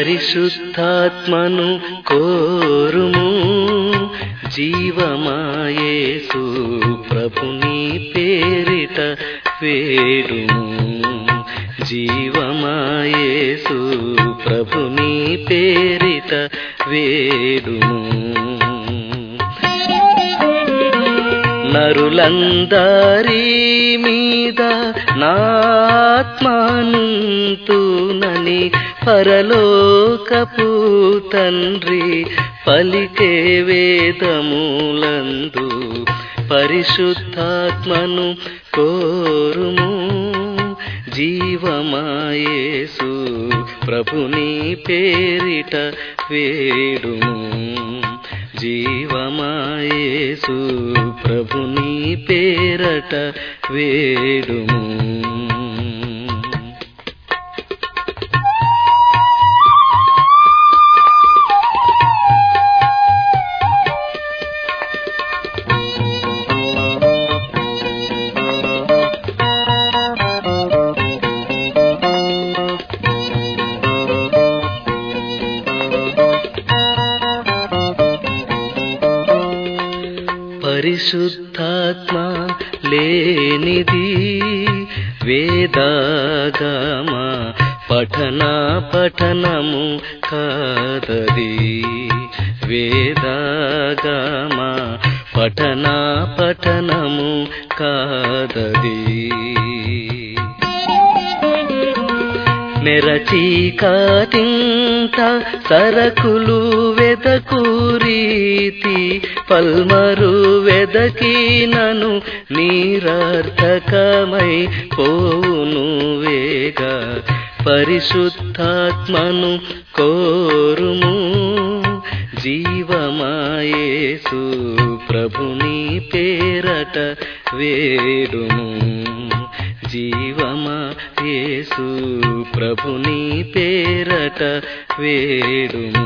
పరిశుద్ధాత్మను కోరుము జీవమాయేసు ప్రభుని పేరిట వేడుము జీవమాయేసు ప్రభుని పేరిట వేడుము నరులందరి మీద నాత్మానుంతునని పరలోకపు తండ్రి పలికే వేదములందు పరిశుద్ధాత్మను కోరుము జీవమాయేసు ప్రభుని పేరిట వేడుము జీవమాయేసు ప్రభుని పేరట వేడుము పరిశుద్ధాత్మ లేనిది వేదాగమ పఠన పఠనము కాదది వేదాగమ పఠన పఠనము కాదది నెరచీకాటింట సరకులు వెదకూరీతి పల్మరు వెదకినను నీరర్థకమై పోవును వేగ పరిశుద్ధాత్మను కోరుము జీవమాయేసు ప్రభుని పేరట వేడుము జీవమా యేసు ప్రభుని పేరట వేడుము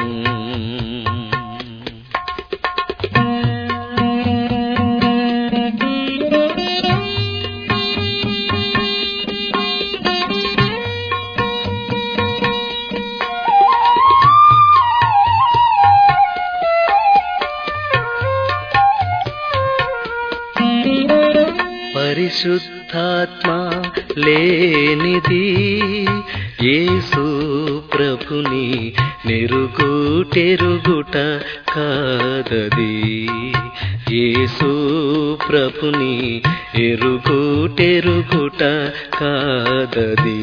పరిశుద్ధాత్మ లేనిది యేసు ప్రభుని నెరుగుటెరుగుట కాదది యేసు ప్రభుని ఎరుగుటెరుగుట కాదది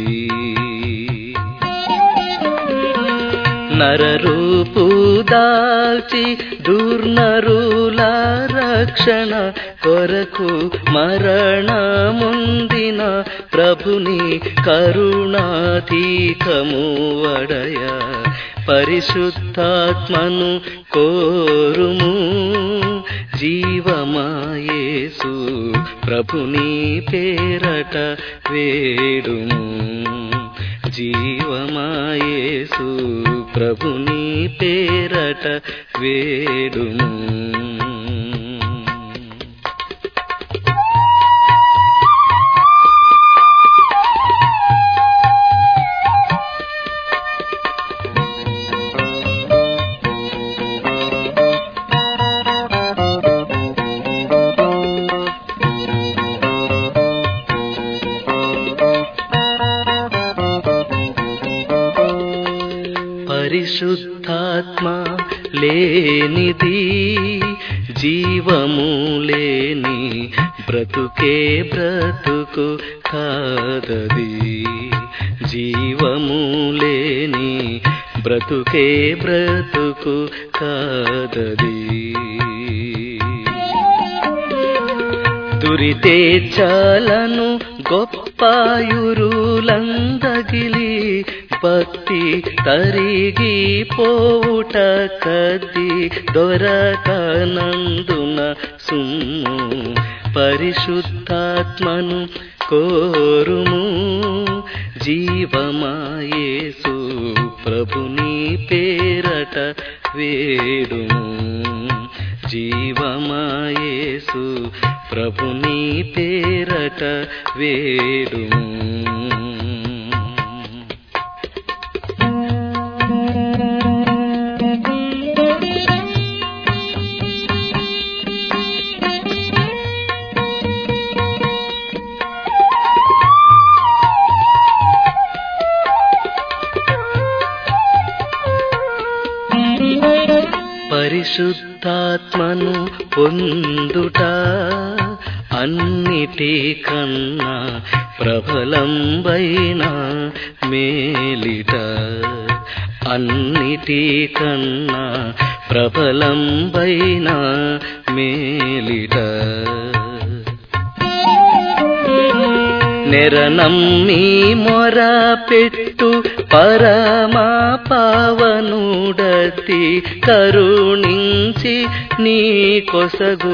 నరరూపు దాల్చి దుర్నరుల రక్షణ కొరకు మరణముందిన ప్రభుని కరుణాతీకము వడయ పరిశుద్ధాత్మను కోరుము జీవమాయేసు ప్రభుని పేరట వేడుము జీవమాయేసు ప్రభుని పేరట వేడుము పరిశుద్ధాత్మ లేనిది జీవము లేని బ్రతుకే బ్రతుకు కాదది జీవము లేని బ్రతుకే బ్రతుకు కాదది దురితే చాలను గొప్పాయురులందగిలి భక్తి తరిగి పోవుట కది దొరకనందున సుమ్ము పరిశుద్ధాత్మను కోరుము జీవమాయేసు ప్రభుని పేరట వేడుము జీవమాయేసు ప్రభుని పేరట వేడుము పరిశుద్ధాత్మను పొందుట అన్నిటి కన్నా ప్రబలంబైన మేలిట అన్నిటి కన్నా ప్రబలంబైన మేలిట నెరనమ్మి మొర పెట్టు పరమా పావనుడతి కరుణించి నీ కొసగు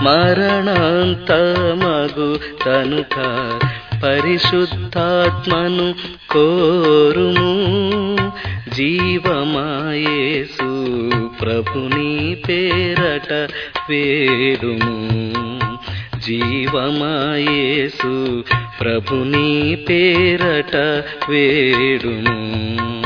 మరణాంతమగు కనుక పరిశుద్ధాత్మను కోరుము జీవమాయేసు ప్రభుని పేరట వేడుము జీవమాయేసు ప్రభుని పేరట వేడుము